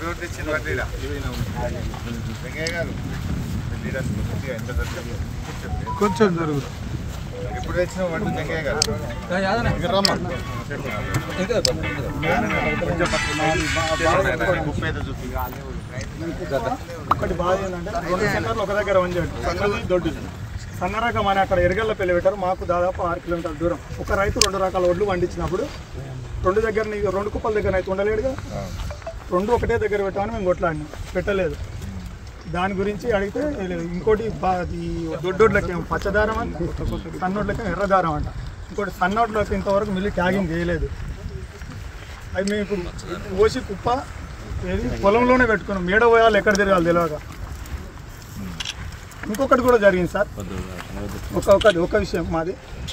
రోజు తెచ్చిన వడ్డీరా వెంకయ్య గారు మీరు లీడర్స్ కొద్దిగా ఎంత దొరికింది? కొంచెం జరుగుతుంది ఎప్పుడు తెచ్చిన వడ్డీ వెంకయ్య గారు ముప్పై ఐదు చూపి ఒకటి బాధ ఏంటంటే రెండు సెంటర్లు ఒక దగ్గర ఉంచాడు సన్నది దొడ్డుది సన్న రకం అని అక్కడ ఎరగల్ల పెళ్లి పెట్టారు మాకు దాదాపు ఆరు కిలోమీటర్ల దూరం ఒక రైతు రెండు రకాల ఒడ్లు పండించినప్పుడు రెండు దగ్గర నీకు రెండు కుప్పల దగ్గర అయితే ఉండలేడుగా రెండు ఒకటే దగ్గర పెట్టామని మేము కొట్లాడినాం పెట్టలేదు దాని గురించి అడిగితే లేదు. ఇంకోటి బా- ఈ దొడ్డోడ్లకి ఏమో పచ్చదారం అంట సన్నోడ్లకి ఏమో ఎర్రదారం అంట ఇంకోటి సన్నోడ్లకి ఇంతవరకు మిల్లి ట్యాగింగ్ చేయలేదు అవి మేము ఇప్పుడు ఓసి కుప్ప ఏది పొలంలోనే పెట్టుకున్నాం మేడ పోయాలి ఎక్కడ తిరగాలి తెలియక ఇంకొకటి కూడా జరిగింది సార్ ఒక ఒకటి ఒక విషయం మాది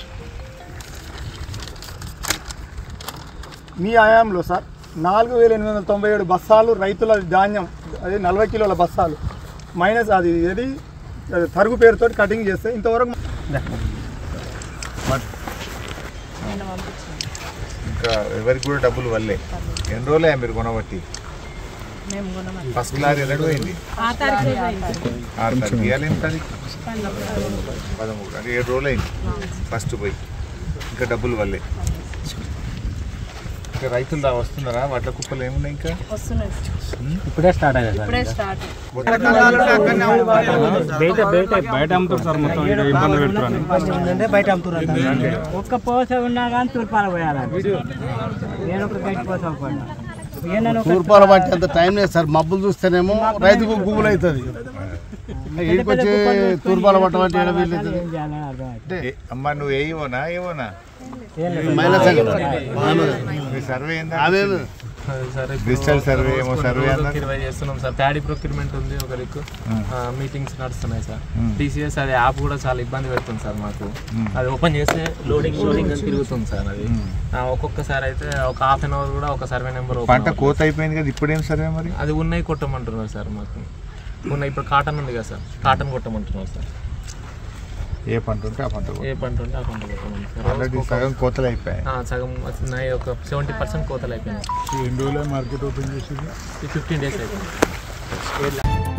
మీ ఆయాంలో సార్ నాలుగు వేల ఎనిమిది వందల తొంభై ఏడు బస్సాలు రైతుల ధాన్యం అది నలభై కిలోల బస్సాలు మైనస్ అది ఏది అది తరుగు పేరుతో కటింగ్ చేస్తే ఇంతవరకు ఇంకా ఎవరికి కూడా డబ్బులు వల్లే ఎన్ని రోజులే మీరు కొనబట్టి మేము కొనమని ఫస్ట్ లారీ ఎన్నడూ పోయింది ఆ తారీఖు పోయింది ఆరు తారీఖు ఇవాళ ఎన్ని తారీఖు పదమూడు అంటే ఏడు రోజులు అయింది ఫస్ట్ పోయి ఇంకా డబ్బులు వల్లే ఇంకా రైతులు దా వస్తున్నారా వడ్ల కుప్పలు ఏమున్నాయి ఇంకా వస్తున్నాయి ఇప్పుడే స్టార్ట్ అయ్యింది ఇప్పుడే స్టార్ట్ బయట బయట బయట అమ్ముతారు సార్ మొత్తం ఇక్కడ ఇబ్బంది పెడుతున్నాను అంటే బయట అమ్ముతున్నారు ఒక్క పోస ఉన్నా కానీ తూర్పాల పోయాలి నేను ఒక గట్టి పోస అవ్వకుండా తూర్పాల బట్టి అంత టైం లేదు సార్ మబ్బులు చూస్తేనేమో రైతుకు గుబులు అవుతుంది ఇంటికి వచ్చి తూర్పాల పట్ట అంటే ఏడ వీలు అవుతుంది ఏం చేయాలని అర్థం అవుతుంది ఏ, అమ్మా నువ్వు ఏవోనా ఏవోనా మహిళా సంఘం మీ సర్వే ఏందా ఆమె సార్ డిజిటల్ సర్వే ఏమో సర్వే అన్నారు ఇరవై చేస్తున్నాం సార్ ప్యాడీ ప్రొక్యూర్మెంట్ ఉంది ఒక దిక్కు మీటింగ్స్ నడుస్తున్నాయి సార్ టీసీఎస్ అది యాప్ కూడా చాలా ఇబ్బంది పెడుతుంది సార్ మాకు అది ఓపెన్ చేస్తే లోడింగ్ లోడింగ్ అని తిరుగుతుంది సార్ అది ఆ, ఒక్కొక్కసారి అయితే ఒక హాఫ్ అన్ అవర్ కూడా ఒక సర్వే నెంబర్ పంట కోత అయిపోయింది కదా ఇప్పుడేం సర్వే మరి అది ఉన్నాయి కొట్టమంటున్నారు సార్ మాకు ఉన్నాయి ఇప్పుడు కాటన్ ఉంది కదా సార్ కాటన్ కొట్టమంటున్నారు సార్ ఏ పంట ఉంటే ఆ పంట ఏ పంట ఉంటే ఆ పంట కొట్టమంటున్నారు సార్ ఆల్రెడీ సగం కోతలు అయిపోయాయి ఆ, సగం వచ్చినాయి ఒక సెవెంటీ పర్సెంట్ కోతలు అయిపోయినాయి ఎన్ని రోజులు మార్కెట్ ఓపెన్ చేసి ఫిఫ్టీన్ డేస్ అయిపోయింది